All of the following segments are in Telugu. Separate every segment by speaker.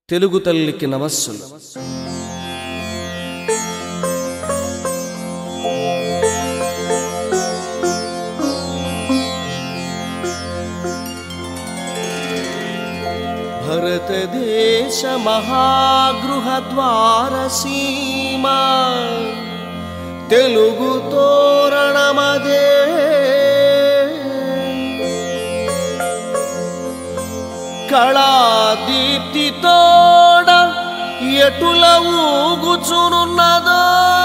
Speaker 1: తెలుగు తల్లికి నమస్సులు భరతదేశ మహాగృహ ద్వార సీమ తెలుగు తోరణమదే కళాదీప్తితోడ ఎటుల ఊగుచునున్నదో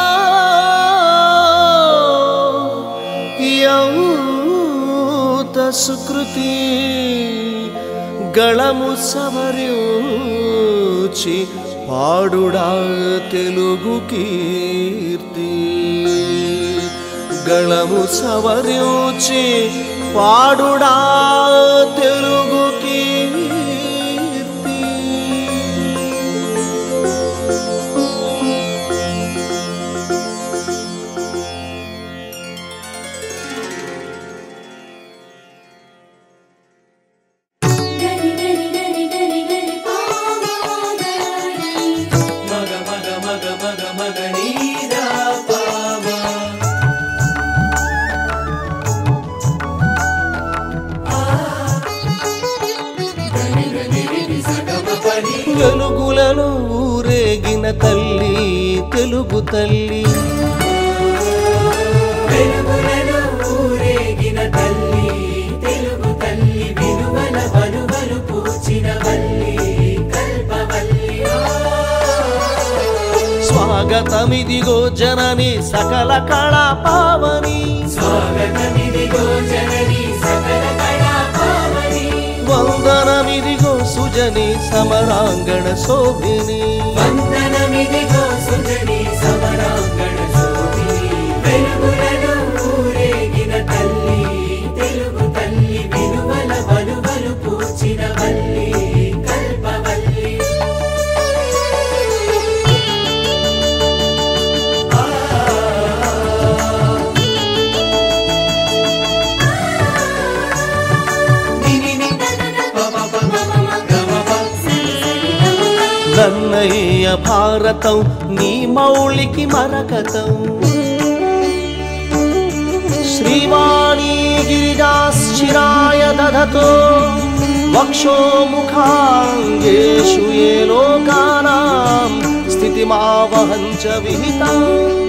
Speaker 1: యౌత సుకృతి గళము సవరించి పాడుడా తెలుగు కీర్తి గళము సవరించి పాడుడా తెలుగు కీర్తి
Speaker 2: గరి గరి గరి గరి గరి పామగరి
Speaker 3: మగ మగ మగ మగ మగ నీరా పామ గని గని రిని సగమ పని
Speaker 1: వెలుగులలో ఊరేగిన తల్లి తెలుగు తల్లి
Speaker 3: వెలుగులలో ఊరేగిన తల్లి తెలుగు తల్లి విలువల వలువలు పూచిన వల్లి కల్పవల్లి
Speaker 1: స్వాగతమిదిగో జనని సకల కళా పావని
Speaker 3: స్వాగతమిదిగో జనని సకల కళా పావని
Speaker 1: వందనమిదిగో సుజని సమరాంగణ శోభిని
Speaker 3: వందనమిదిగో సుజని సమరాంగణ శోభిని వెలుగులలో ఊరేగిన తల్లి తెలుగు తల్లి విలువల వలువలు పూచిన వల్లి కల్పవల్లి నినిని పప పమ గమ ప
Speaker 1: నన్నయ్య భారతం నీ మౌళికి మరకతం శ్రీవాణీ గిరిజాశ్చిరాయ దధతో వక్షో ముఖాంగేషు ఏ లోకానాం స్థితిమావహం చ విహితం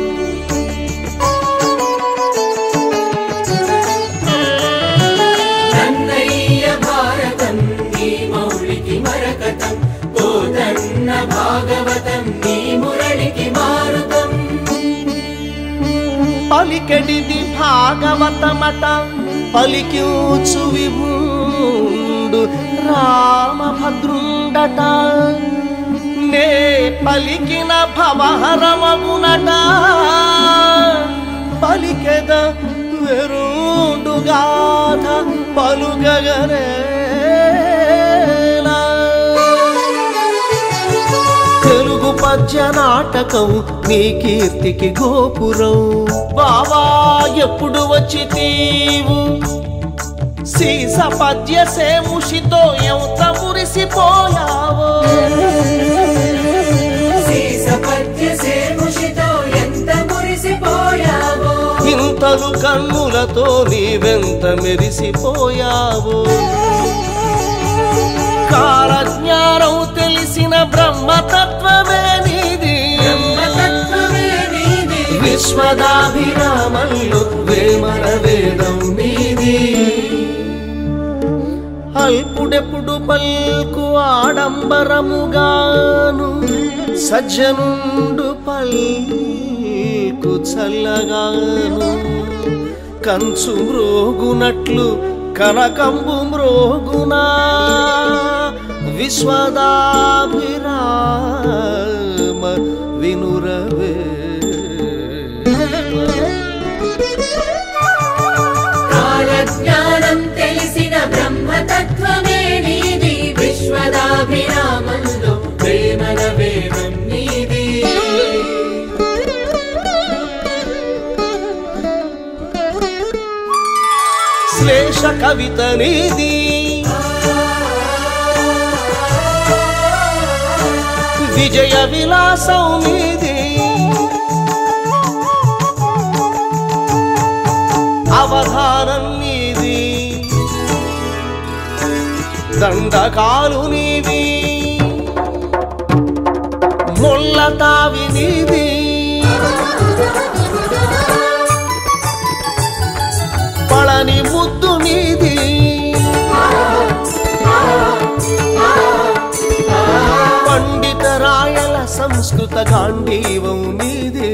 Speaker 3: నన్నయ్య భారతం నీ మౌళికి మరకతం కోదన్న భాగవతం నీ మురళికి మారుతం
Speaker 1: పలికెడిది భాగవతమట పలికించు విభూండు రామభద్రుండట నే పలికిన భవహరమగునట పలికెద వెరుండు గాథ పలుగగరేలా తెలుగు పద్య నాటకం నీ కీర్తికి గోపురం బావా ఎప్పుడు వచ్చి తీవు సీస పద్య సేముషితో ఎంత మురిసిపోయావో
Speaker 3: సీస పద్య సేముషితో ఎంత మురిసిపోయావో
Speaker 1: ఇంతలు కన్నులతో నీవెంత మెరిసిపోయావో కాలజ్ఞానం తెలిసిన బ్రహ్మతత్వమే నీది
Speaker 3: బ్రహ్మతత్వమే నీది
Speaker 1: విశ్వదాభిరామంలో వేమన వేదం నీది అల్పుడెప్పుడు పల్కు ఆడంబరముగాను సజ్జనుండు పల్కు చల్లగాను కంచు మ్రోగునట్లు కనకంబు మ్రోగునా విశ్వదాభిరామ వినురవే
Speaker 3: కాలజ్ఞానం తెలిసిన బ్రహ్మతత్వమే నీది విశ్వదాభిరామంలో ప్రేమల వేదం నీది
Speaker 1: శ్లేష కవిత నీది విజయ విలాసం నీది అవధానం నీది దండకాలు నీది ముళ్ళ తావి నీది పళని ముద్దు నీది పండిత రాయల సంస్కృత గాంధీవం నీది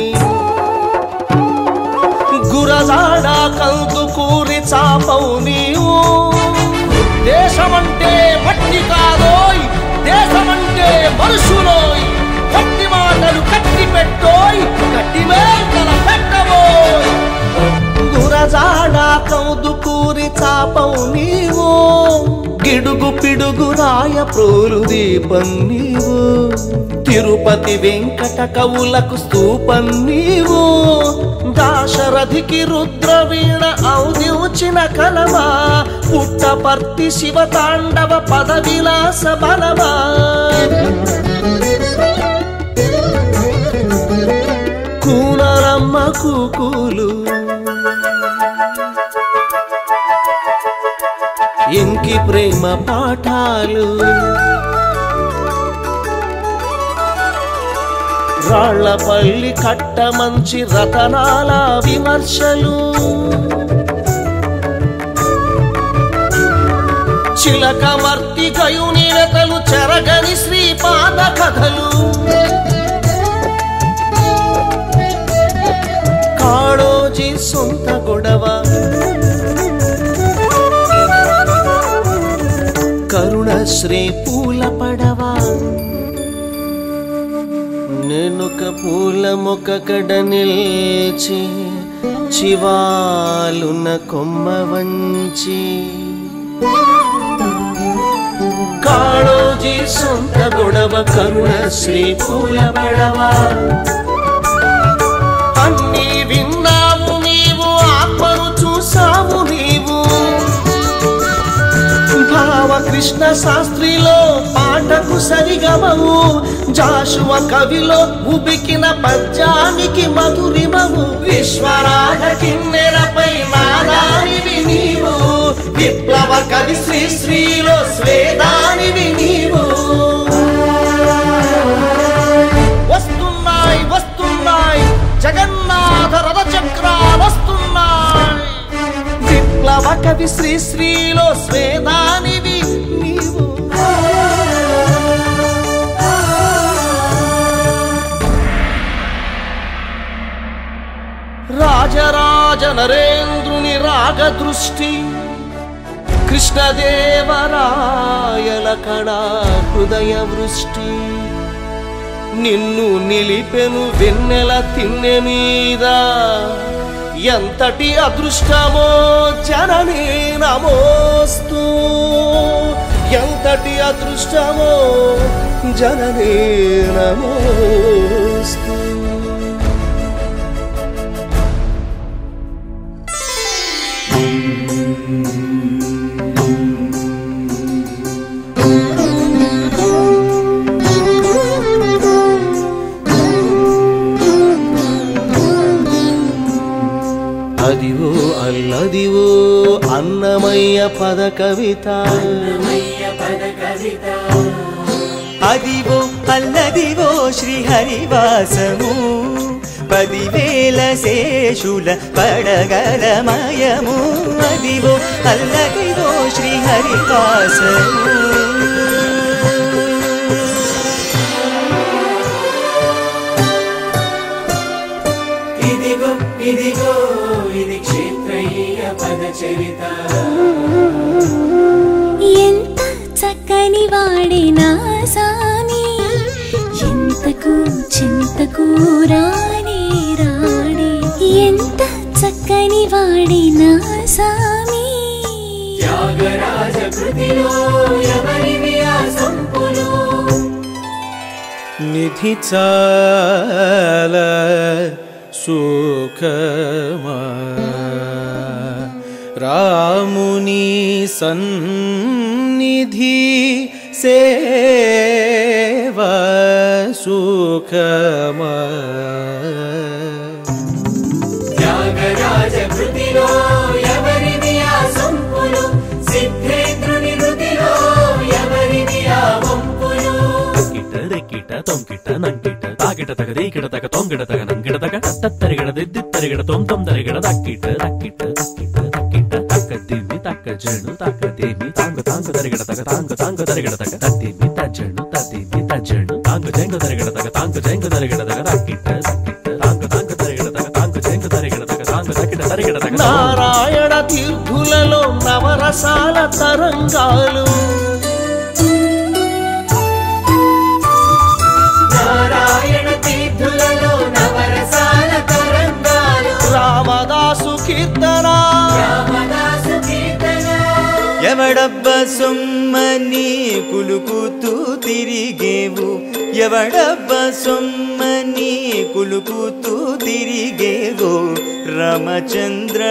Speaker 1: గురజాడ కందు కూరి చాపవు నీవు దేశమంటే మట్టి కాదోయ్ దేశమంటే మనుషులోయ్ కట్టి మాటలు కట్టి పెట్టోయ్ కట్టి మేకల పెట్టబోయ్ గురజాడ కౌదు కూరి చాపవు నీవు గిడుగు పిడుగు రాయ ప్రోలు దీపం నీవు తిరుపతి వెంకట కవులకు స్తూపం నీవు దాశరథికి రుద్రవీణ ఔదించిన కలమా పుట్టపర్తి శివ తాండవ పద విలాస బలమా కూనరమ్మ కూకులు ఇంకి ప్రేమ పాఠాలు రాళ్లపల్లి కట్ట మంచి రతనాల విమర్శలు చిలకమర్తి గయుని వెతలు చెరగని శ్రీపాద కథలు కాళోజీ సొంత గొడవ కరుణశ్రీ పూల పడవ నేనొక పూల మొక్క కడ నిల్చి చివాలున కొమ్మ వంచి కాళోజీ సొంత గొడవ కరుణశ్రీ పూల పడవ అన్నీ విన్నావు నీవు ఆత్మను చూసావు నీవు భావ కృష్ణ శాస్త్రిలో పాటకు సరిగమవు జాషువ కవిలో ఉబికిన పద్యానికి మధురిమవు విశ్వరాధ కిన్నెరపై నాదానివి నీవు విప్లవ కవి శ్రీ శ్రీలో స్వేదానివి నీవు వస్తున్నాయి వస్తున్నాయి జగన్నాథ రథ చక్రాలు వస్తున్నాయి విప్లవ కవి శ్రీ శ్రీలో స్వేదానివి నీవు రాజరాజ నరేంద్రుని రాగ దృష్టి కృష్ణదేవరాయల కళా హృదయ వృష్టి నిన్ను నిలిపెను వెన్నెల తిన్నె మీద ఎంతటి అదృష్టమో జననీ నమోస్తూ ఎంతటి అదృష్టమో జననీ నమోస్తూ అదివో అల్లదివో అన్నమయ్య పద కవిత
Speaker 4: అదివో అల్లదివో శ్రీహరివాసము పదివేల శేషుల పడగలమయము అదివో అల్లదివో శ్రీహరివాసము
Speaker 3: ఇదిగో ఇదిగో ఇది క్షేత్రయ్య పద చరిత
Speaker 2: ఎంత చక్కని వాడినా సామి ఎంతకు చింతకు రాణి రాణి ఎంత చక్కని వాడినా సామి
Speaker 3: త్యాగరాజ కృతిలో ఎవరివి ఆ సంపులు
Speaker 1: నిధి చాల సుఖమా రాముని సన్నిధి సేవ
Speaker 5: సుఖమా
Speaker 3: త్యాగరాజ కృతిలో ఎవరిది ఆ సొంపులు సిద్ధేంద్రుని రుదిలో ఎవరిది ఆ వంపులు
Speaker 1: కిట రెక్కిట తొంకిట నంకిట తాకిట తగ రీకిట తగ తొంగిట తగ నంగిట తగ తత్తరిగడ దిద్దిత్తరిగడ తొం తొందరిగడ దక్కిట దక్కిట దక్కిట దక్కిట తక్క దిమ్మి తక్క జణు తక్క దేమి తాంగ తాంగ తరిగడ తగ తాంగ తాంగ తరిగడ తగ తద్దిమ్మి తజ్జణు తద్దిమ్మి తజ్జణు తాంగ జంగ తరిగడ తగ తాంగ జంగ తరిగడ తగ దక్కిట దక్కిట తాంగ తాంగ తరిగడ తగ తాంగ జంగ తరిగడ తగ తాంగ దక్కిట తరిగడ తగ
Speaker 5: నారాయణ తీర్థులలో నవరసాల తరంగాలు
Speaker 3: నారాయణ తీర్థులలో నవరసాల తరంగాలు
Speaker 5: రామదాసు కీర్తన
Speaker 3: రామదాసు కీర్తన
Speaker 4: ఎవడబ్బ సొమ్మని కులుకుతూ తిరిగేవు ఎవడబ్బ సొమ్మని కులుకుతూ తిరిగేవు రామచంద్ర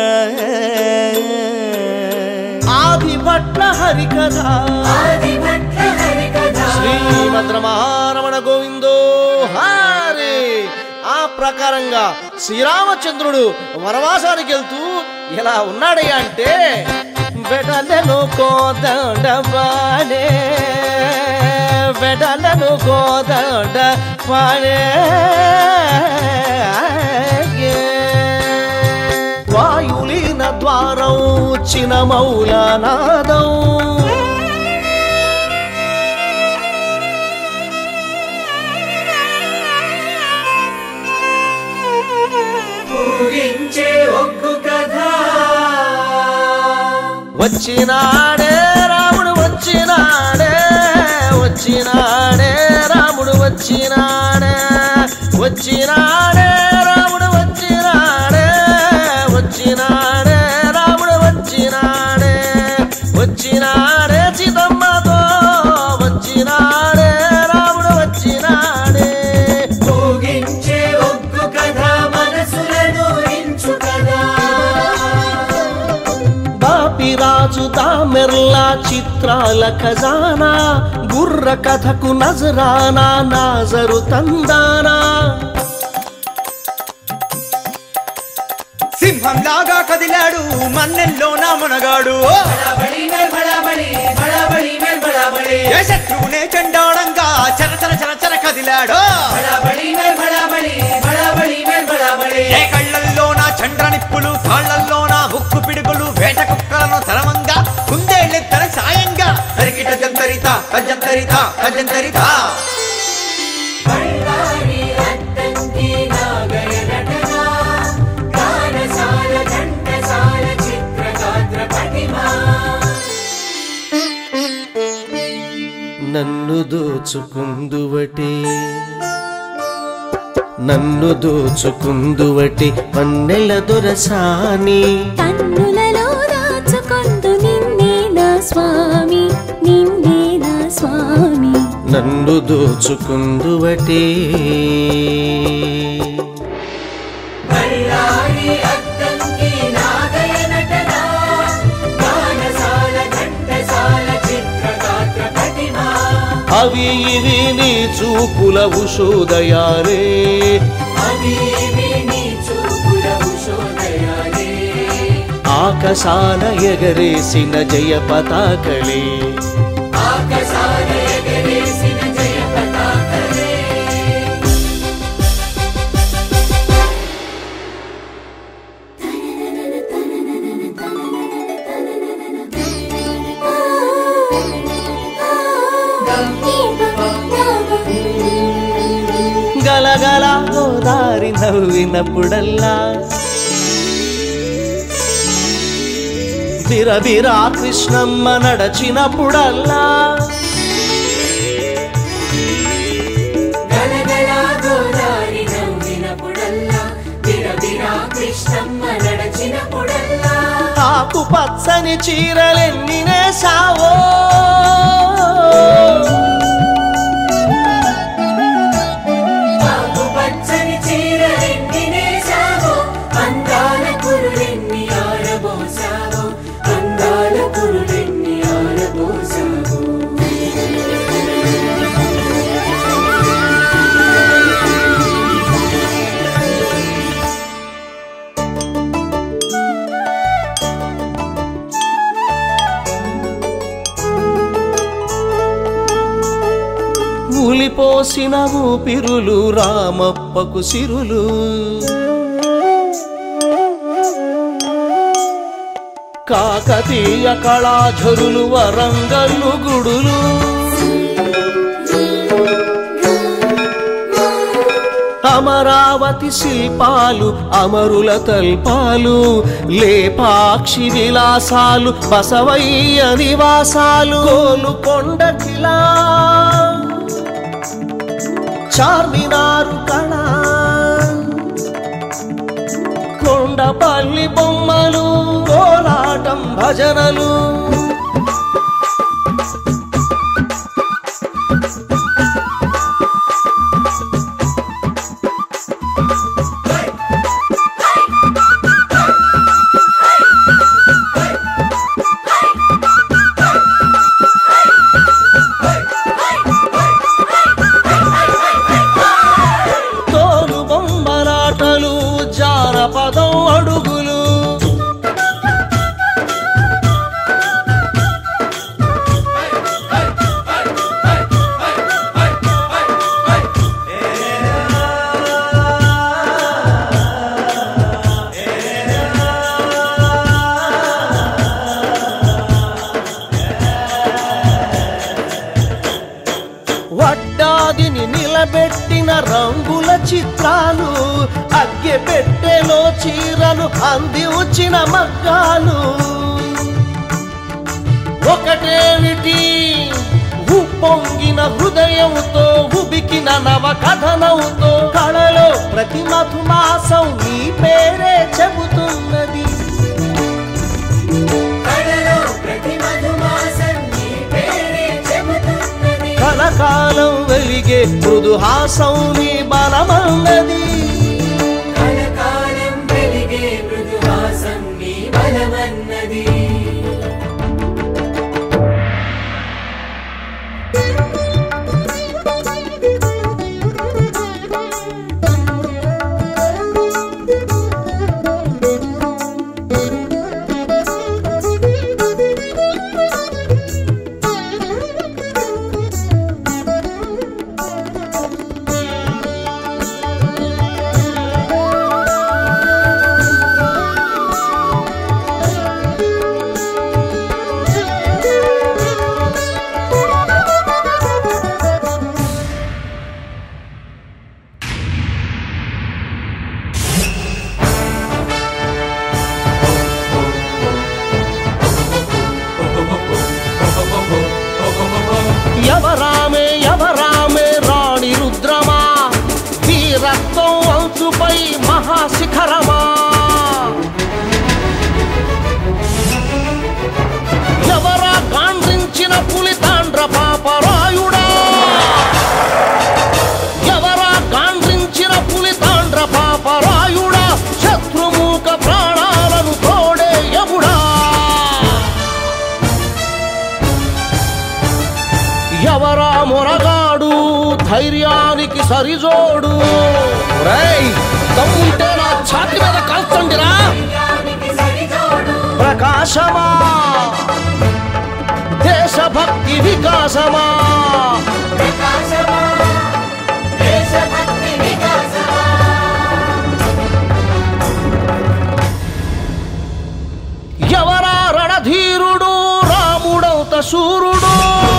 Speaker 5: ఆది భట్ల హరికథ
Speaker 3: ఆది భట్ల హరికథ
Speaker 5: శ్రీమద్ రమణ గోవిందో హారే ఆ ప్రకారంగా శ్రీరామచంద్రుడు వనవాసానికి వెళ్తూ ఇలా ఉన్నాడయ్యా అంటే వెడలను కోదండ పాడే వెడలను కోదండ పాడే వాయులీన ద్వారం చిన మౌలానాదం
Speaker 3: పూరించే ఒగ్గు కథ
Speaker 5: వచ్చినాడే రాముడు వచ్చినాడే వచ్చినాడే రాముడు వచ్చినాడే వచ్చినాడే రాముడు వచ్చినాడే వచ్చినాడే రాముడు వచ్చినాడే వచ్చినాడే చిదమ్మతో వచ్చినాడే రాముడు వచ్చినాడే
Speaker 3: పూగించే ఒగ్గు కథ మనసులను ఇంచు కదా
Speaker 5: బాపిరాజు తామెర్లా చిత్రాల ఖజానా గుర్ర కథకు నజరానా నాజరు తందానా
Speaker 4: సింహంలాగా కదిలాడు మన్నెల్లో నా మునగాడు
Speaker 3: బడాబడి మేల్ బడాబడి బడాబడి మేల్ బడాబడి
Speaker 4: ఏ శత్రువునే చండాడంగా చర చర చర చర కదిలాడు
Speaker 3: బడాబడి మేల్ బడాబడి బడాబడి మేల్ బడాబడి
Speaker 4: ఏ కళ్ళల్లో నా చండ్ర నిప్పులు కాళ్ళల్లో నా ఉక్కు పిడుగులు వేట కుక్కలను తరమంగా కుందేళ్ళెత్తర సాయంగా తరికిట జంతరిత తజంతరిత తజంతరిత
Speaker 3: బళ్ళారి అద్దంకి నాగయ నటన గానసాల ఘంటసాల చిత్రగాత్ర ప్రతిమా
Speaker 5: నన్ను దోచుకుందువటి నన్ను దోచుకుందువటి పన్నెల దొరసాని
Speaker 2: కన్నులలో దాచుకొందు నిన్నే నా స్వామి నిన్నే నా స్వామి
Speaker 5: నన్ను దోచుకుందువటి
Speaker 3: బళ్ళారి అద్దంకి నాగయ నటన గానసాల ఘంటసాల చిత్రగాత్ర ప్రతిమా
Speaker 5: అవి ఇవి నీ చూపుల ఉషోదయాలే
Speaker 3: అవి ఇవి నీ చూపుల ఉషోదయాలే
Speaker 5: ఆకాశాన ఎగరేసిన జయ పతాకలే
Speaker 3: ఆకాశాన ఎగరేసిన జయ పతాకలే
Speaker 5: గలగల గోదారి నవ్వినప్పుడల్లా బిరబిరా కృష్ణమ్మ నడచినప్పుడల్లా
Speaker 3: గలగల గోదారి నవ్వినప్పుడల్లా బిరబిరా కృష్ణమ్మ నడచినప్పుడల్లా
Speaker 5: ఆకు పచ్చని చీరలెన్ని నేసావో
Speaker 3: ఆకు పచ్చని చీరలెన్ని నేసావో అందాల కురులెన్ని ఆరబోసావో అందాల కురులెన్ని ఆరబోసావో
Speaker 5: ఊలిపోసిన ఊపిరులు రామప్పకు సిరులు కాకతీయ కళాఝరులు వరంగల్లు గుడులు అమరావతి శిల్పాలు అమరుల తల్పాలు లేపాక్షి విలాసాలు బసవయ్య నివాసాలు గోలుకొండ కిలా చార్మినారు కళ కొండపల్లి బొమ్మలు కోలాటం భజనలు తోలు బొమ్మలాటలు జానపదం అడుగులు వడ్డాదిని నిలబెట్టిన రంగుల చిత్రాలు అగ్గె పెట్టెలో చీరలు అంది వచ్చిన మగ్గాలు ఒకటేమిటి ఉప్పొంగిన హృదయంతో ఉబికిన నవ కథనంతో కళలో ప్రతి మధుమాసం నీ పేరే చెబుతున్నది
Speaker 3: కళలో ప్రతి మధుమాసం నీ పేరే చెబుతున్నది
Speaker 5: కలకాలం వెలిగే మృదుహాసం నీ బలమన్నది
Speaker 3: కలకాలం వెలిగే మృదుహాసం నీ బలమన్నది
Speaker 5: ఎవరామే ఎవరామే రాణి రుద్రమా వీరత్వం అంచుపై మహాశిఖరమా ఎవరా కాండ్రించిన పులి తాండ్ర పాపరాయుడా ఎవరా కాండ్రించిన పులి తాండ్ర పాపరాయుడా శత్రుమూక ప్రాణాలను తోడే యముడా ఎవరా మొరగాడు ధైర్యానికి సరిజోడు రేయ్ దమ్ముంటే నా ఛాతి మీద కాల్చండిరా ప్రకాశమా దేశభక్తి వికాసమా ఎవరా రణధీరుడు రాముడౌత సూర్యుడు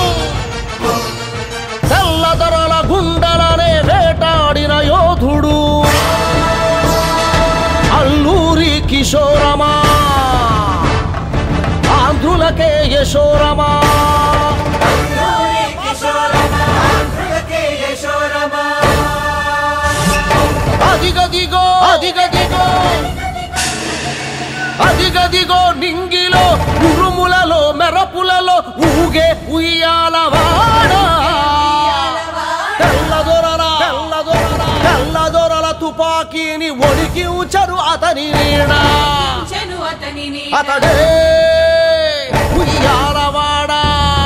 Speaker 5: తెల్లదొరల గుండలనే వేటాడిన యోధుడు అల్లూరి కిశోరమా ఆంధ్రులకే యశోరమా అదిగదిగో అదిగదిగో అదిగదిగో నింగిలో ఉరుములలో మెరపులలో ఊగే ఉయ్యాలవాడ తెల్లదొరల తెల్లదొరల తెల్లదొరల తుపాకీని ఒడికి ఉంచరు అతని నీడ
Speaker 6: చెను అతనిని
Speaker 5: అతడే ఉయ్యాలవాడా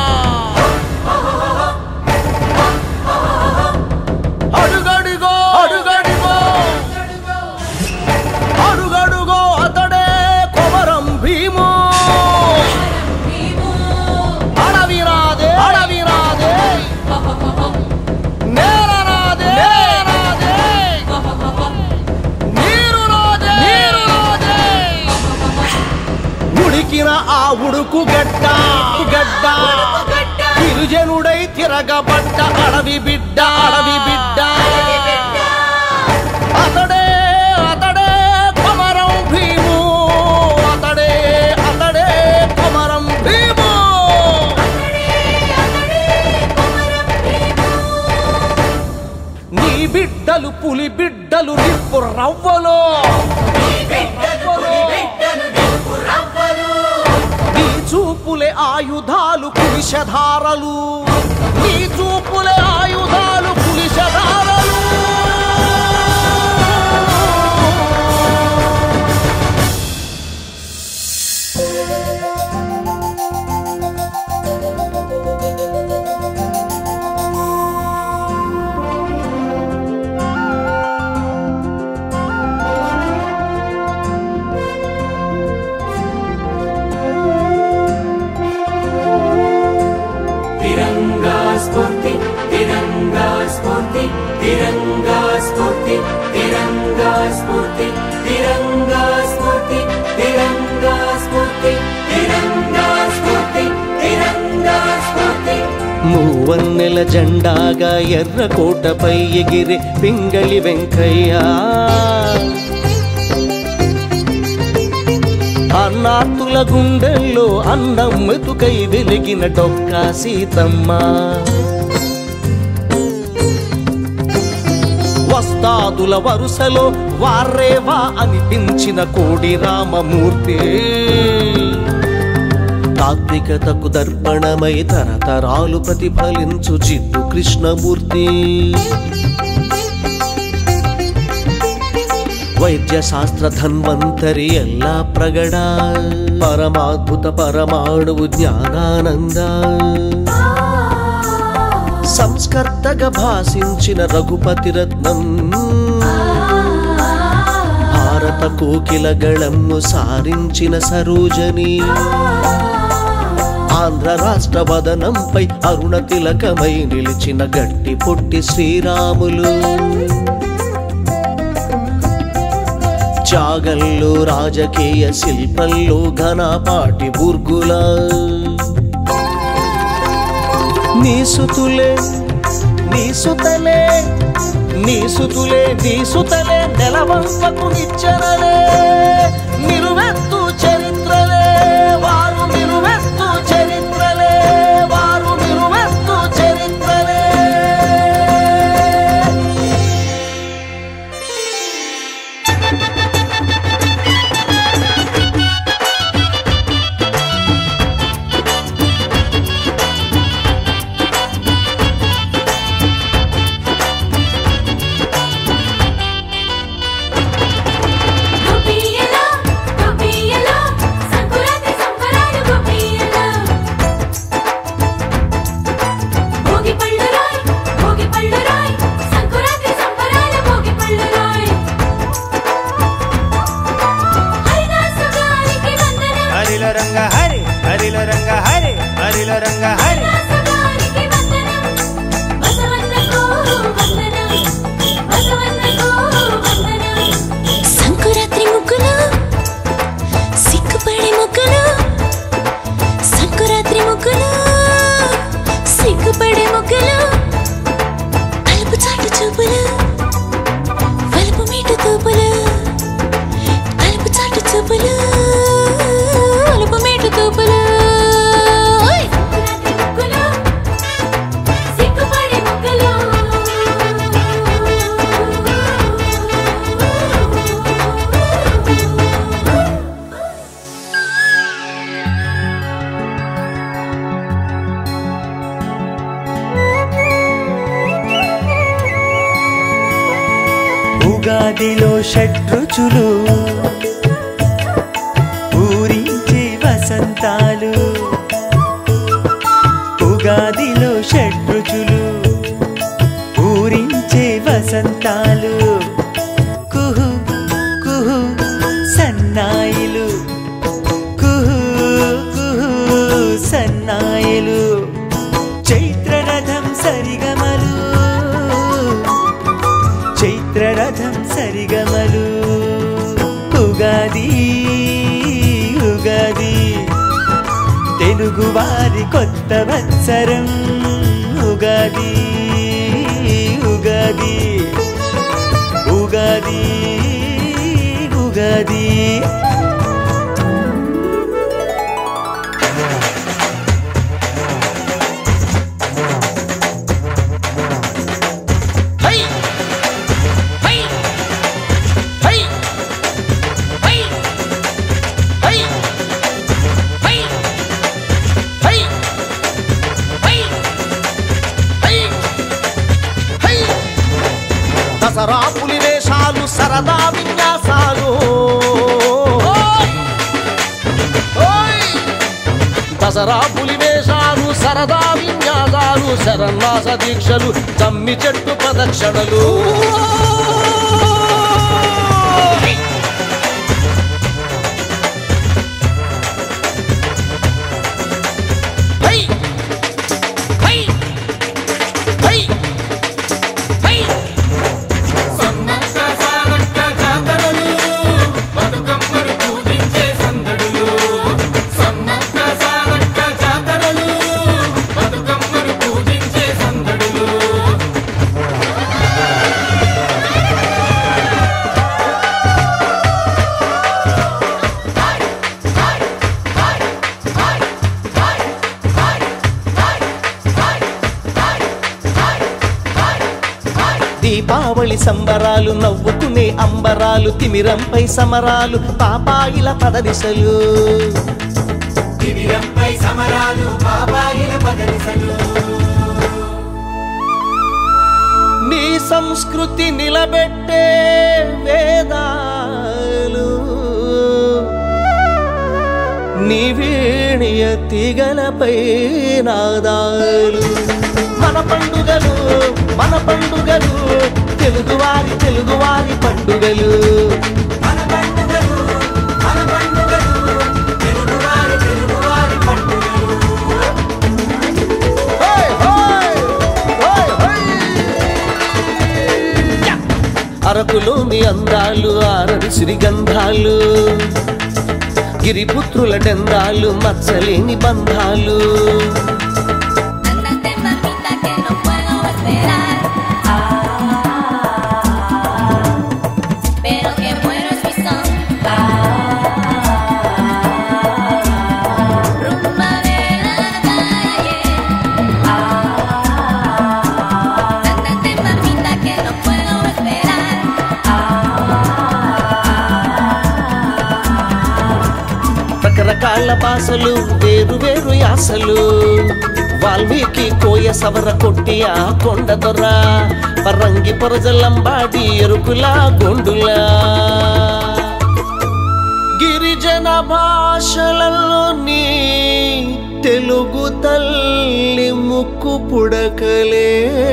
Speaker 5: అడుగడుగో అడుగడుగో అడుగడుగో అతడే కొమరం భీము
Speaker 6: నీవు
Speaker 5: అడవిరాదే అడవిరాదే తిరగబడ్డ అడవి బిడ్డ అడవి బిడ్డ అతడే అతడే కొమరం భీము అతడే అతడే కొమరం భీము నీ బిడ్డలు పులి బిడ్డలు నిప్పు రవ్వలో నీ చూపులే ఆయుధాలు పులిషధారలు నీ చూపులే ఆయుధాలు పులిషధారలు
Speaker 3: तिरङ्गा स्फूर्ति तिरङ्गा स्फूर्ति तिरङ्गा स्फूर्ति तिरङ्गा स्फूर्ति तिरङ्गा स्फूर्ति तिरङ्गा स्फूर्ति तिरङ्गा स्फूर्ति तिरङ्गा स्फूर्ति
Speaker 5: మూవన్నెల జెండాగా ఎర్ర కోటపై ఎగిరే పింగళి వెంకయ్య అన్నార్తుల గుండెల్లో అన్నం మెతుకై వెలిగిన డొక్కా సీతమ్మ వస్తాదుల వరుసలో వారేవా అనిపించిన కోడి రామమూర్తి తాత్వికతకు దర్పణమై తరతరాలు ప్రతిఫలించు జిడ్డు కృష్ణమూర్తి వైద్య శాస్త్ర ధన్వంతరి ఎల్లా ప్రగడ పరమాద్భుత పరమాణువు జ్ఞానానంద సంస్కర్తగా భాషించిన రఘుపతి రత్నం భారత కోకిల గళమ్ము సారించిన సరోజని ఆంధ్ర రాష్ట్ర వదనంపై అరుణ తిలకమై నిలిచిన గట్టి పొట్టి శ్రీరాములు జాగల్లో రాజకీయ శిల్పంలో ఘనపాటి బుర్గుల నీసుతులే నీసుతలే నీసుతులే నీసుతలే నెలవంకకు నిచ్చనలే నిరువెత్తు చరిత్రలే వారు నిరువెత్తు చరిత్రలే వారు నిరువెత్తు చరిత్రలే
Speaker 2: గోపియల గోపియల సంకురాత్రి సంబరాలు గోపియల భోగి పళ్ళు రాయ్ భోగి పళ్ళు రాయ్ సంకురాత్రి సంబరాలు భోగి పళ్ళు రాయ్ హరిదాసు గారికి వందనం
Speaker 4: హరిల రంగ హరి హరిల రంగ హరి హరిల రంగ హరి
Speaker 2: హరిదాసు గారికి వందనం బసవన్నకు వందనం బసవన్నకు వందనం సంకురాత్రి ముగ్గులు సిగ్గుపడే ముగ్గులు సంకురాత్రి ముగ్గులు సిగ్గుపడే ముగ్గులు అలుపు చాటు చూపులు వలుపు మీటు తూపులు అలుపు చాటు చూపులు వలుపు మీటు తూపులు సంకురాత్రి ముగ్గులు సిగ్గుపడే ముగ్గులు
Speaker 7: ఉగాదిలో షడ్రుచులు ఊరించి వసంతాలు ఉగాదిలో షడ్రుచులు ఊరించే వసంతాలు కుహు కుహు సన్నాయిలు కుహు కుహు సన్నాయిలు చైత్రరథం సరిగమలు చైత్రరథం సరిగమలు ఉగాది ఉగాది తెలుగువారి కొత్త వత్సరం ఉగాది ఉగాది ఉగాది ఉగాది
Speaker 4: హై హై హై హై హై హై హై హై హై హై
Speaker 5: దసరా పులి వేషాలు సరదా విన్యాసాలు దసరా పులి వేషాలు సరదా విన్యాసాలు శరణాస దీక్షలు తమ్మి చెట్టు ప్రదక్షిణలు
Speaker 4: హై హై హై హై
Speaker 3: సమ్మక్క సారక్క జాతరలు బతుకమ్మలు పూజించే సందడులు సమ్మక్క సారక్క జాతరలు బతుకమ్మలు పూజించే సందడులు
Speaker 5: దీపావళి సంబరాలు నవ్వుకునే అంబరాలు తిమిరంపై సమరాలు పాపాయిల పదనిసలు
Speaker 3: తిమిరంపై సమరాలు బాబాయిల పదనిసలు
Speaker 5: నీ సంస్కృతి నిలబెట్టే వేదాలు నీ వీణియ తీగలపై నాదాలు మన పండుగలు మన పండుగలు తెలుగువారి తెలుగువారి పండుగలు
Speaker 3: మన పండుగలు మన పండుగలు తెలుగువారి తెలుగువారి పండుగలు
Speaker 5: హోయ్, హోయ్, హోయ్, హోయ్. అరకులోని అందాలు ఆరని సిరిగంధాలు గిరిపుత్రుల డెందాలు మచ్చలేని బంధాలు
Speaker 2: Ándate, mamita, que no puedo esperar. Pero que bueno es mi son. Rumba de la calle. Ándate, mamita, que no puedo esperar.
Speaker 5: రకరకాల భాషలు వేరు వేరు యాసలు వాల్మీకి కోయ సవర కొట్టి ఆ కొండ దొర పరంగి పొరజలంబాడి ఎరుకులా గొండులా గిరిజన భాషలలోని తెలుగు తల్లి ముక్కు పుడకలే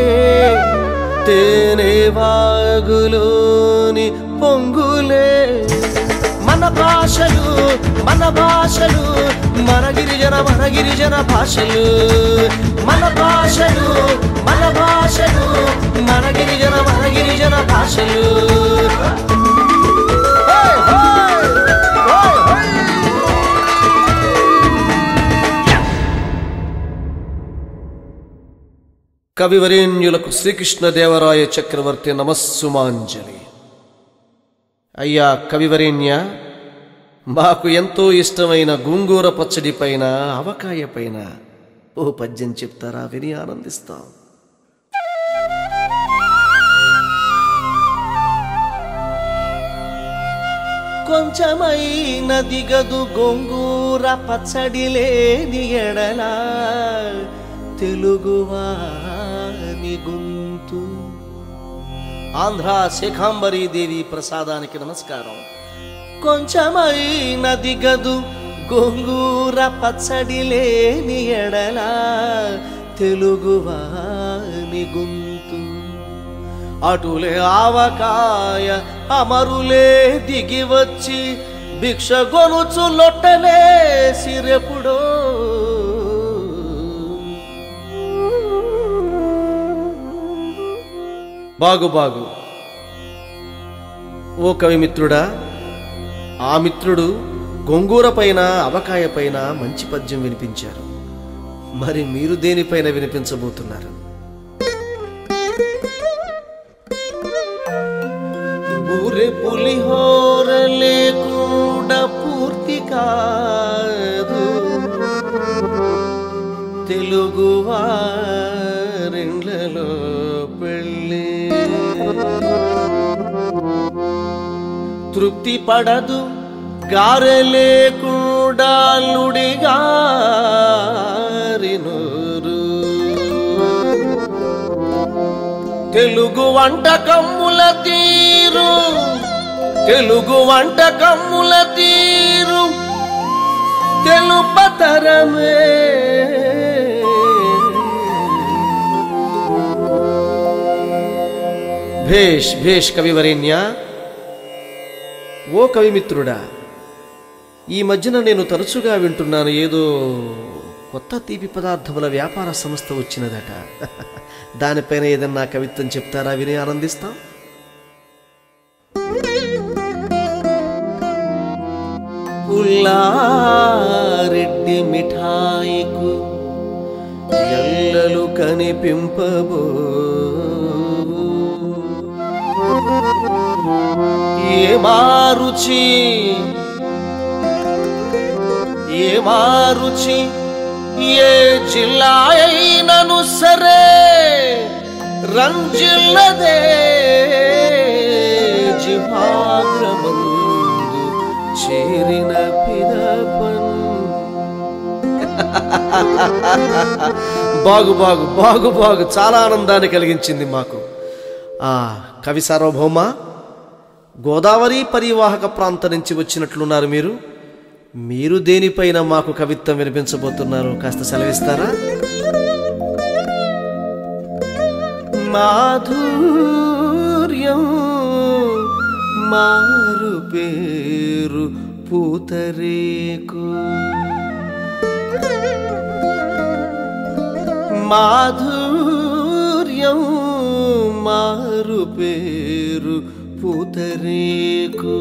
Speaker 5: తేనె వాగులోని పొంగులే మన భాషలు మన భాషలు మన గిరిజన మన గిరిజన భాషలు మన భాషలు మన భాషలు మన గిరిజన మన గిరిజన భాషలు హోయ్, హోయ్, హోయ్, హోయ్. కవివరేణ్యులకు శ్రీకృష్ణదేవరాయ చక్రవర్తి నమస్సుమాంజలి అయ్యా కవివరేణ్య మాకు ఎంతో ఇష్టమైన గుంగూర పచ్చడి పైన అవకాయ పైన ఓ పద్యం చెప్తారా విని ఆనందిస్తాం కొంచెమైన దిగదు గొంగూర పచ్చడి లేని ఎడల తెలుగువాని గొంతు ఆంధ్ర శేఖాంబరీ దేవి ప్రసాదానికి నమస్కారం కొంచెమైన దిగదు గొంగూర పచ్చడి లేని ఎడల తెలుగువాని గొంతు అటులే ఆవకాయ అమరులే దిగి వచ్చి భిక్ష గొనుచు లొట్టలే సిరెపుడో బాగు బాగు ఓ కవిమిత్రుడా ఆ మిత్రుడు గొంగూర పైన అవకాయ పైన మంచి పద్యం వినిపించారు మరి మీరు దేనిపైన వినిపించబోతున్నారు వేళలో పెళ్ళి తృప్తి పడదు గారె లేకుండా గారినూరు తెలుగు వంటకమ్ముల తీరు తెలుగు వంటకమ్ముల తీరు తెలుపతరమే భేష్ భేష్ కవివరేణ్య ఓ కవిమిత్రుడా ఈ మధ్యన నేను తరచుగా వింటున్నాను ఏదో కొత్త తీపి పదార్థముల వ్యాపార సంస్థ వచ్చినదట దానిపైన ఏదన్నా కవిత్వం చెప్తారా విని ఆనందిస్తాం పుల్లారెడ్డి మిఠాయికు ఎల్లలు కనిపింపబో ఏ మారుచి ఏ మారుచి ఏ జిల్లా అయినను సరే రంజిల్లదే జిహాగ్రమందు చేరిన పిదపన్ బాగు బాగు బాగు బాగు చాలా ఆనందాన్ని కలిగించింది మాకు ఆ కవి సార్వభౌమ గోదావరి పరివాహక ప్రాంతం నుంచి వచ్చినట్లున్నారు మీరు మీరు దేనిపైన మాకు కవిత్వం వినిపించబోతున్నారు కాస్త సెలవిస్తారా మాధుర్యం మారు పేరు పూతరేకు మాధుర్యం మారు పేరు పూతరేకు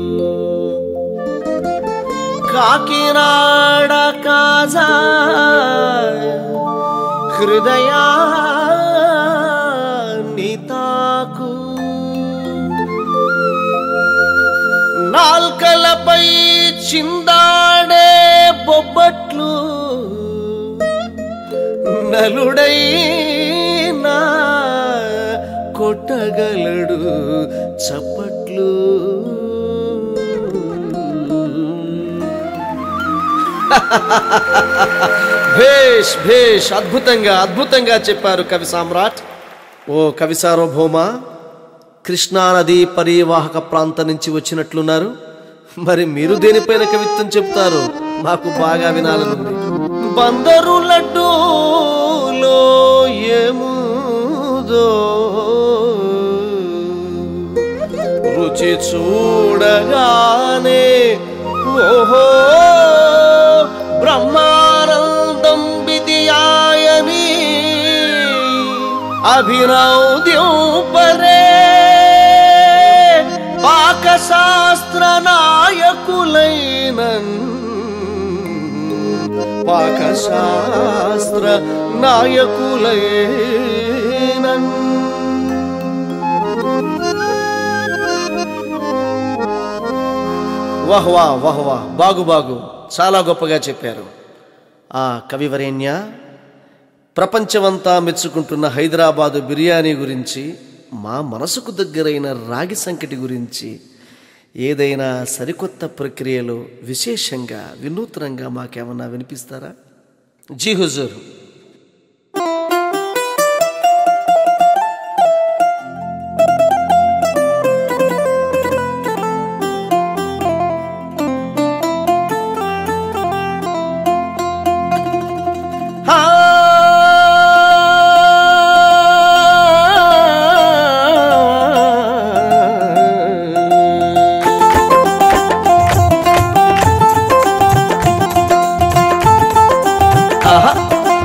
Speaker 5: కాకినాడ కాజా హృదయా నీతాకు నాల్కలపై చిందాడే బొబ్బట్లు నలుడైనా కొట్టగలడు చప్పట్లు భేష్ భేష్ అద్భుతంగా అద్భుతంగా చెప్పారు కవి సామ్రాట్ ఓ కవి సార్వభౌమ కృష్ణానది పరివాహక ప్రాంతం నుంచి వచ్చినట్లున్నారు మరి మీరు దేనిపైన కవిత్వం చెప్తారు మాకు బాగా వినాలనుంది బందరు లడ్డూలో ఏముదో రుచి చూడగానే ఓహో బ్రహ్మానందం విధియాయని అభినౌద్యం పరే పాకశాస్త్ర నాయకులైనన్ పాకశాస్త్ర నాయకులైనన్ వహ్వా వహ్వా బాగు బాగు చాలా గొప్పగా చెప్పారు ఆ కవివరేణ్య ప్రపంచమంతా మెచ్చుకుంటున్న హైదరాబాదు బిర్యానీ గురించి మా మనసుకు దగ్గరైన రాగి సంకటి గురించి ఏదైనా సరికొత్త ప్రక్రియలో విశేషంగా వినూత్నంగా మాకేమన్నా వినిపిస్తారా జీ హుజూర్ ఆహా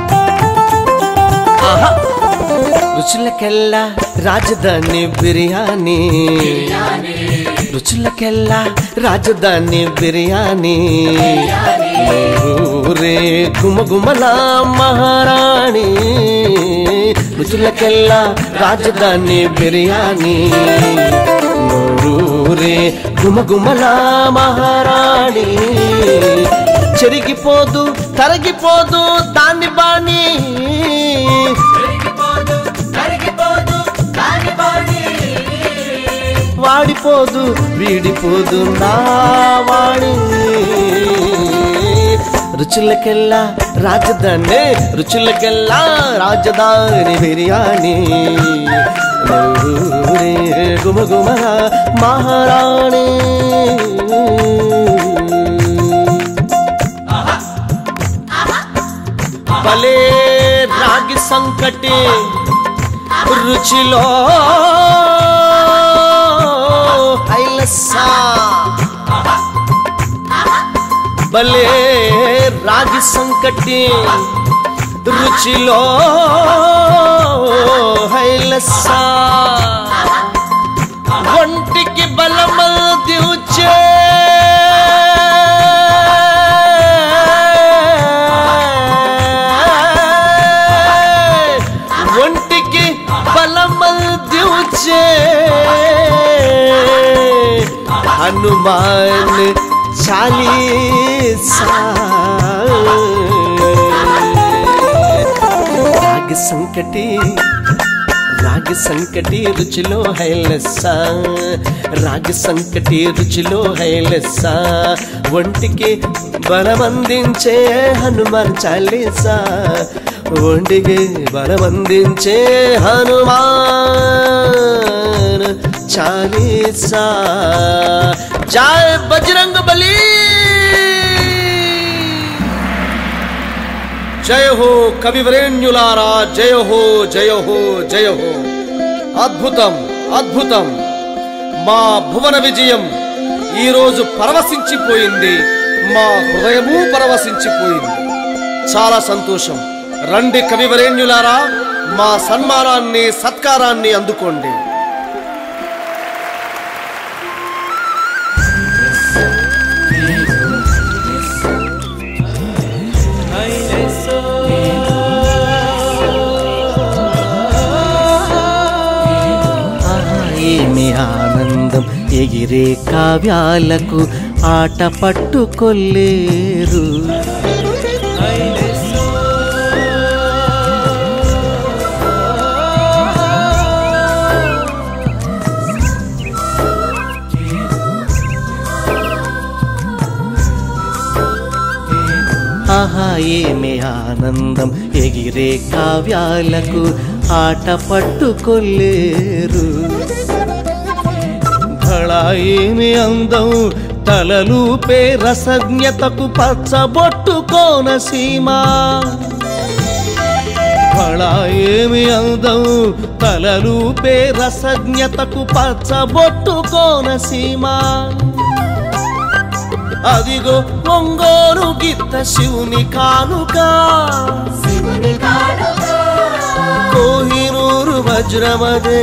Speaker 5: ఆహా రుచులకెల్లా రాజధాని బిర్యానీ రుచులకెల్లా రాజధాని బిర్యానీ ఊరే గుమగుమల మహారాణి రుచులకెల్లా రాజధాని బిర్యానీ నూరూరే గుమగుమల మహారాణి చెరిగిపోదు తరగిపోదు దాన్ని బాణి
Speaker 3: కరిగిపోదు కరిగిపోదు
Speaker 5: వాడిపోదు వీడిపోదు నా వాణి రుచులకెల్లా రాజధాని రుచులకెల్లా రాజధాని బిర్యానీ ఊరే గుమగుమ మహారాణి భలే రాగి సంకటి రుచిలో హైలస్సా భలే రాగి సంకటి రుచిలో హైలస్సా ఒంటికి బలమదివుచే ఒంటికి బలమదివుచే హనుమాన్ చాలీసా రాగ సంకటి రాగ సంకటి రుచిలో హైలెస్స రాగ సంకటి రుచిలో హైలెస్స ఒంటికి బలమందించే హనుమాన్ చాలీసా ఒంటికి బలమందించే హనుమాన్ చాలీసా జయ బజరంగ బలి జయ హో కవివరేణ్యులారా జయ హో జయ హో జయ హో అద్భుతం అద్భుతం మా భువన విజయం ఈరోజు పరవశించిపోయింది మా హృదయము పరవశించిపోయింది చాలా సంతోషం రండి కవివరేణ్యులారా మా సన్మానాన్ని సత్కారాన్ని అందుకోండి ఆహా, ఏమి ఆనందం ఎగిరే కావ్యాలకు ఆట పట్టుకొల్లేరు ఆహా ఏమి ఆనందం ఎగిరే కావ్యాలకు ఆట పట్టుకొల్లేరు ధళ ఏమి అందం తలలూపే రసజ్ఞతకు పచ్చబొట్టు కోనసీమా ఫళ ఏమి అందం తలలూపే రసజ్ఞతకు పచ్చబొట్టు కోనసీమా అదిగో ఒంగోలు గిత్త శివుని కానుక కోహినూరు వజ్రమదే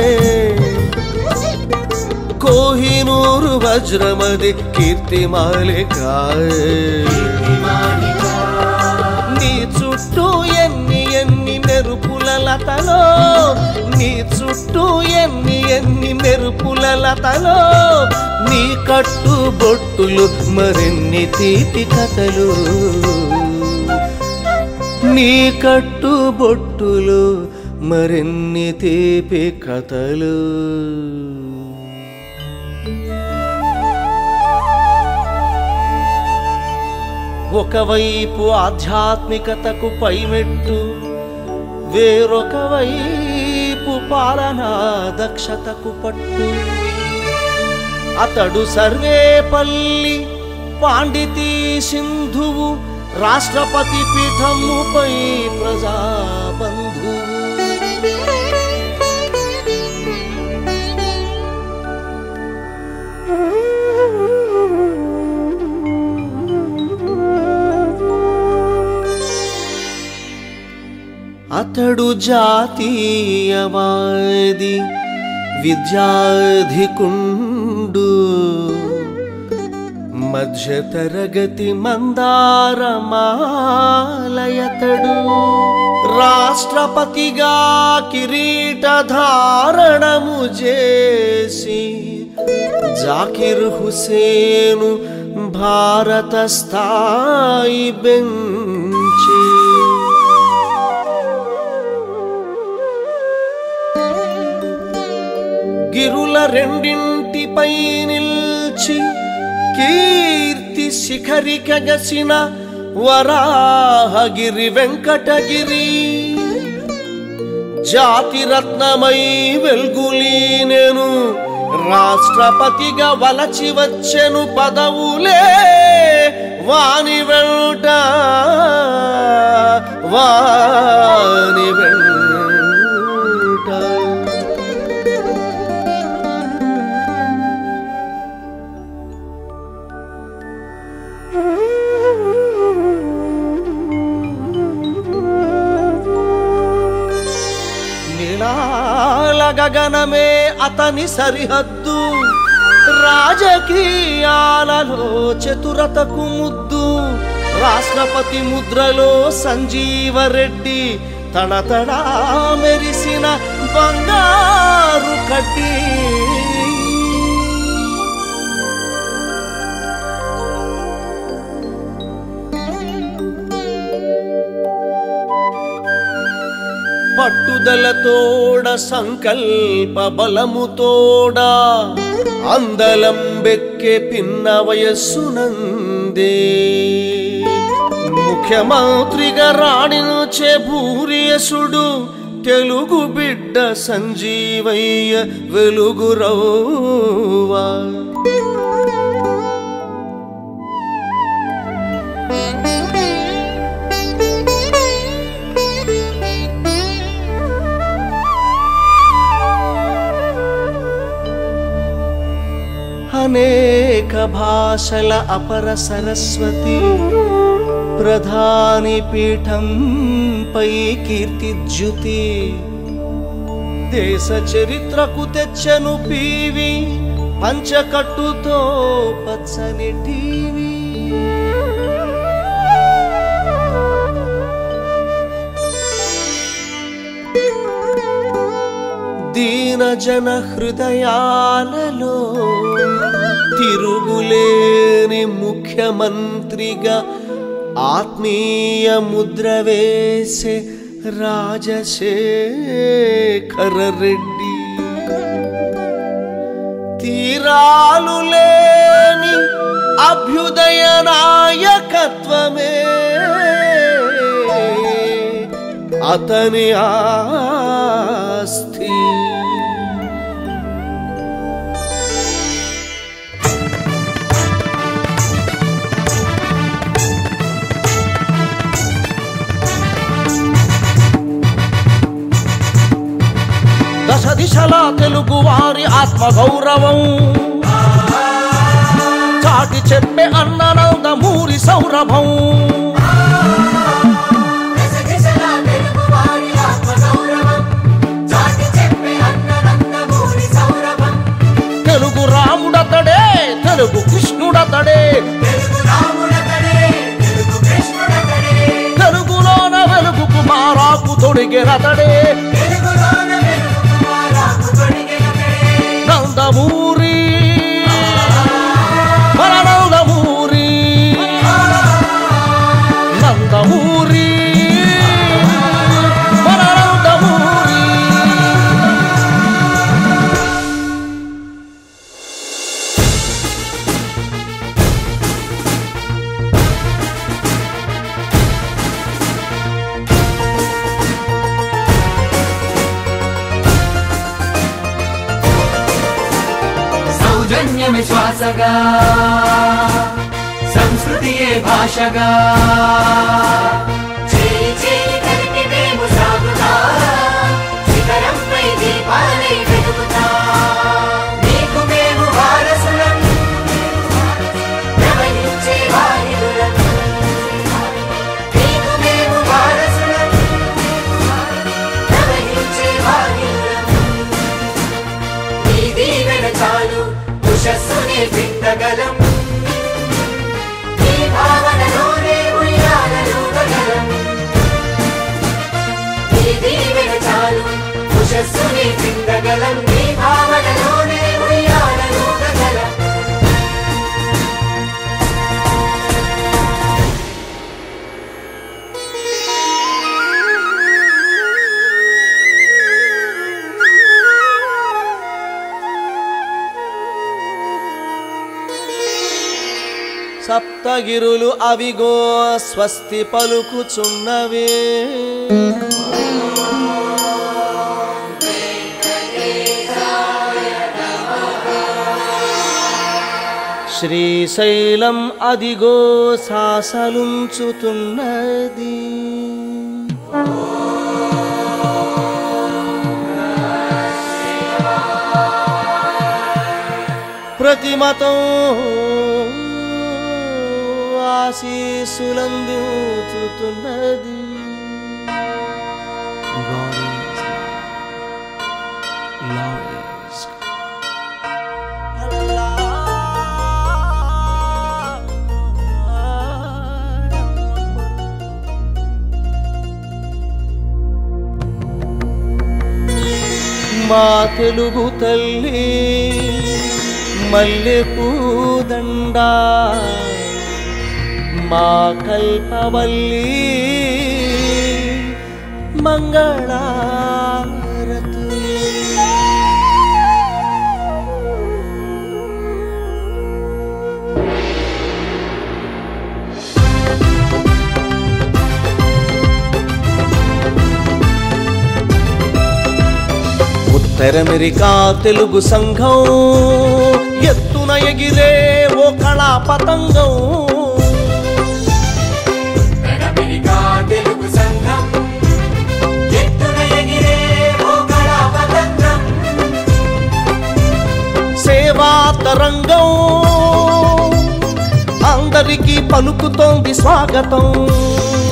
Speaker 5: కోహినూరు వజ్రమది కీర్తి మాలిక నీ చుట్టూ ఎన్ని ఎన్ని మెరుపుల లతలో నీ చుట్టూ ఎన్ని ఎన్ని మెరుపుల లతలో నీ కట్టు బొట్టులు మరిన్ని తీపి కథలు నీ కట్టు బొట్టులు మరిన్ని తీపి కథలు ఒకవైపు ఆధ్యాత్మికతకు పైమెట్టు వేరొక వైపు పాలనా దక్షతకు పట్టు అతడు సర్వేపల్లి పాండితీ సింధువు రాష్ట్రపతి పీఠముపై ప్రజాబంధువు అతడు జాతీయవాది విద్యాధికుండు మధ్యతరగతి మందారమాలయతడు రాష్ట్రపతిగా కిరీటధారణము చేసి జాకిర్ హుసేను భారత స్థాయి బెంచి గిరుల రెండింటిపై నిల్చి కీర్తి శిఖరి కగసిన వరాహగిరి వెంకటగిరి జాతి రత్నమై వెల్గులీనెను రాష్ట్రపతిగా వలచి వచ్చెను పదవులే వాని వెంట వాని వెంట నీలాల గగనమే అతని సరిహద్దు రాజకీయాలలో చతురతకు ముద్దు రాష్ట్రపతి ముద్రలో సంజీవరెడ్డి తడతడా మెరిసిన బంగారు కడ్డీ పట్టుదలతోడ సంకల్ప బలముతోడ అందలం బెక్కె పిన్న వయస్సునందే ముఖ్యమంత్రిగా రాణించే భూరియసుడు తెలుగు బిడ్డ సంజీవయ్య వెలుగురవ్వా అనేక భాషల అపర సరస్వతి ప్రధాని పీఠంపై కీర్తిజ్యుతి దేశ చరిత్రకు తెచ్చను పీవి పంచకట్టుతో పచ్చని టీవీ దీన జన హృదయాలలో తిరుగులేని ముఖ్యమంత్రిగా ఆత్మీయ ముద్ర వేసే రాజశేఖర రెడ్డి తీరాలు లేని అభ్యుదయ నాయకత్వమే అతని ఆస్తి దశ దిశలా తెలుగు వారి ఆత్మ గౌరవం చాటి చెప్పే అన్ననందమూరి సౌరభం
Speaker 2: దశదిశలా తెలుగువారి ఆత్మగౌరవం చాటి చెప్పే అన్ననందమూరి సౌరభం
Speaker 5: తెలుగు రాముడతడే తెలుగు కృష్ణుడతడే
Speaker 2: తెలుగు రాముడతడే తెలుగు కృష్ణుడతడే
Speaker 5: తెలుగులోన వెలుగుకు మారాకు తొడిగెరతడే
Speaker 2: తెలుగులోన వెలుగు కుమారాకు తొడిగెనతడే
Speaker 5: నందమూరి మన నందమూరి నందమూరి మన నందమూరి
Speaker 3: సౌజన్యమే శ్వాసగా సంస్కృతియే భాషగా
Speaker 2: చేయి చేయి కలిపి మేము సాగుతా శిఖరంపై దీపాలై వెలుగుతా నీకు మేము వారసులం ప్రవహించే వాయువులం నీకు మేము వారసులం ప్రవహించే వాయువులం నీ దీవెన చాలు ఉషస్సునే పిండగలం నీ భావనలోనే ఉయ్యాలూగగలం నీ దీవెన చాలు ఉషస్సునే పిండగలం నీ భావనలోనే ఉయ్యాలూగగలం
Speaker 5: సప్తగిరులు అవిగో స్వస్తి పలుకుచున్నవే శ్రీశైలం అదిగో సాసలుంచుతున్నది ప్రతిమతం ఆశీసులందుతున్నది God is love. Love is మా తెలుగు తల్లి మల్లె పూదండ మా కల్పవల్లి మంగళారతులు ఉత్తరమెరికా తెలుగు సంఘం ఎత్తున ఎగిరే ఓ కళా పతంగం
Speaker 3: అమెరికా తెలుగు సంఘం ఎత్తున ఎగిరే ఓ కళా పతంగం
Speaker 5: సేవా తరంగం అందరికీ పలుకుతోంది స్వాగతం